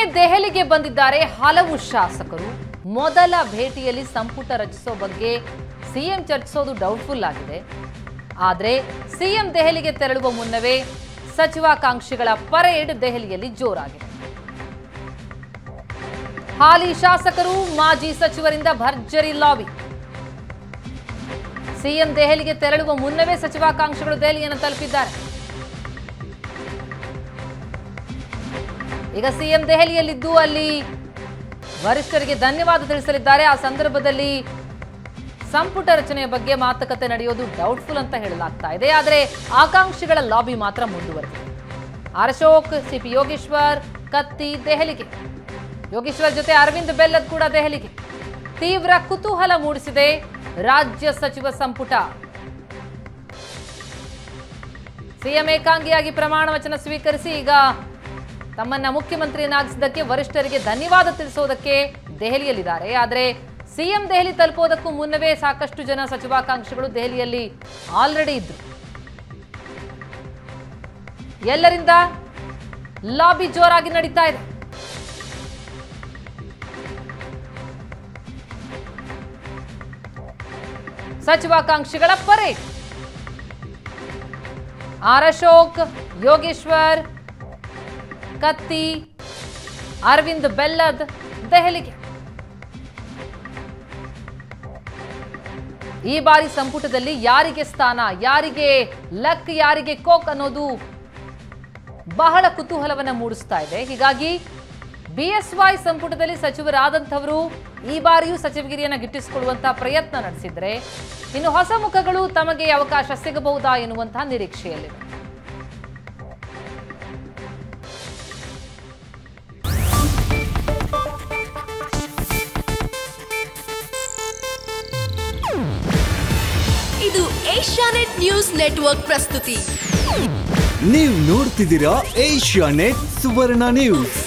ದೆಹಲಿಗೆ ಬಂದಿದ್ದಾರೆ ಹಲವು ಶಾಸಕರು ಮೊದಲ ಭೇಟಿಯಲ್ಲಿ ಸಂಪುಟ ರಚಿಸೋ ಬಗ್ಗೆ ಸಿಎಂ ಚರ್ಚಿಸೋದು ಡೌಟ್ಫುಲ್ ಆಗಿದೆ ಆದರೆ ಸಿಎಂ ದೆಹಲಿಗೆ ತೆರಳುವ ಮುನ್ನವೇ ಸಚಿವಾಕಾಂಕ್ಷಿಗಳ ಪರೇಡ್ ದೆಹಲಿಯಲ್ಲಿ ಜೋರಾಗಿದೆ ಹಾಲಿ ಶಾಸಕರು ಮಾಜಿ ಸಚಿವರಿಂದ ಭರ್ಜರಿ ಲಾಬಿ ಸಿಎಂ ದೆಹಲಿಗೆ ತೆರಳುವ ಮುನ್ನವೇ ಸಚಿವಾಕಾಂಕ್ಷಿಗಳು ದೆಹಲಿಯನ್ನು ತಲುಪಿದ್ದಾರೆ ಈಗ ಸಿಎಂ ದೆಹಲಿಯಲ್ಲಿದ್ದು ಅಲ್ಲಿ ವರಿಷ್ಠರಿಗೆ ಧನ್ಯವಾದ ತಿಳಿಸಲಿದ್ದಾರೆ ಆ ಸಂದರ್ಭದಲ್ಲಿ ಸಂಪುಟ ರಚನೆಯ ಬಗ್ಗೆ ಮಾತುಕತೆ ನಡೆಯೋದು ಡೌಟ್ಫುಲ್ ಅಂತ ಹೇಳಲಾಗ್ತಾ ಇದೆ ಆದರೆ ಆಕಾಂಕ್ಷಿಗಳ ಲಾಬಿ ಮಾತ್ರ ಮುಂದುವರೆದಿದೆ ಆರ್ ಅಶೋಕ್ ಸಿಪಿ ಯೋಗೇಶ್ವರ್ ಕತ್ತಿ ದೆಹಲಿಗೆ ಯೋಗೇಶ್ವರ್ ಜೊತೆ ಅರವಿಂದ್ ಬೆಲ್ಲದ್ ಕೂಡ ದೆಹಲಿಗೆ ತೀವ್ರ ಕುತೂಹಲ ಮೂಡಿಸಿದೆ ರಾಜ್ಯ ಸಚಿವ ಸಂಪುಟ ಸಿಎಂ ಏಕಾಂಗಿಯಾಗಿ ಪ್ರಮಾಣ ವಚನ ಸ್ವೀಕರಿಸಿ ಈಗ ತಮ್ಮನ್ನ ಮುಖ್ಯಮಂತ್ರಿಯನ್ನಾಗಿಸಿದ್ದಕ್ಕೆ ವರಿಷ್ಠರಿಗೆ ಧನ್ಯವಾದ ತಿಳಿಸೋದಕ್ಕೆ ದೆಹಲಿಯಲ್ಲಿದ್ದಾರೆ ಆದರೆ ಸಿಎಂ ದೆಹಲಿ ತಲುಪೋದಕ್ಕೂ ಮುನ್ನವೇ ಸಾಕಷ್ಟು ಜನ ಸಚಿವಾಕಾಂಕ್ಷಿಗಳು ದೆಹಲಿಯಲ್ಲಿ ಆಲ್ರೆಡಿ ಇದ್ರು ಎಲ್ಲರಿಂದ ಲಾಬಿ ಜೋರಾಗಿ ನಡೀತಾ ಇದೆ ಸಚಿವಾಕಾಂಕ್ಷಿಗಳ ಪರೇಡ್ ಆರ್ ಅಶೋಕ್ ಯೋಗೇಶ್ವರ್ ಕತ್ತಿ ಅರವಿಂದ್ ಬೆಲ್ಲದ್ ದೆಹಲಿಗೆ ಈ ಬಾರಿ ಸಂಪುಟದಲ್ಲಿ ಯಾರಿಗೆ ಸ್ಥಾನ ಯಾರಿಗೆ ಲಕ್ ಯಾರಿಗೆ ಕೋಕ್ ಅನ್ನೋದು ಬಹಳ ಕುತೂಹಲವನ್ನ ಮೂಡಿಸ್ತಾ ಇದೆ ಹೀಗಾಗಿ ಬಿಎಸ್ವೈ ಸಂಪುಟದಲ್ಲಿ ಸಚಿವರಾದಂಥವರು ಈ ಬಾರಿಯೂ ಸಚಿವಗಿರಿಯನ್ನ ಗಿಟ್ಟಿಸಿಕೊಳ್ಳುವಂತಹ ಪ್ರಯತ್ನ ನಡೆಸಿದ್ರೆ ಇನ್ನು ಹೊಸ ಮುಖಗಳು ತಮಗೆ ಅವಕಾಶ ಸಿಗಬಹುದಾ ಎನ್ನುವಂತಹ ನಿರೀಕ್ಷೆಯಲ್ಲಿವೆ ಇದು ಏಷ್ಯಾನೆಟ್ ನ್ಯೂಸ್ ನೆಟ್ವರ್ಕ್ ಪ್ರಸ್ತುತಿ ನೀವು ನೋಡ್ತಿದ್ದೀರಾ ಏಷ್ಯಾ ನೆಟ್ ಸುವರ್ಣ ನ್ಯೂಸ್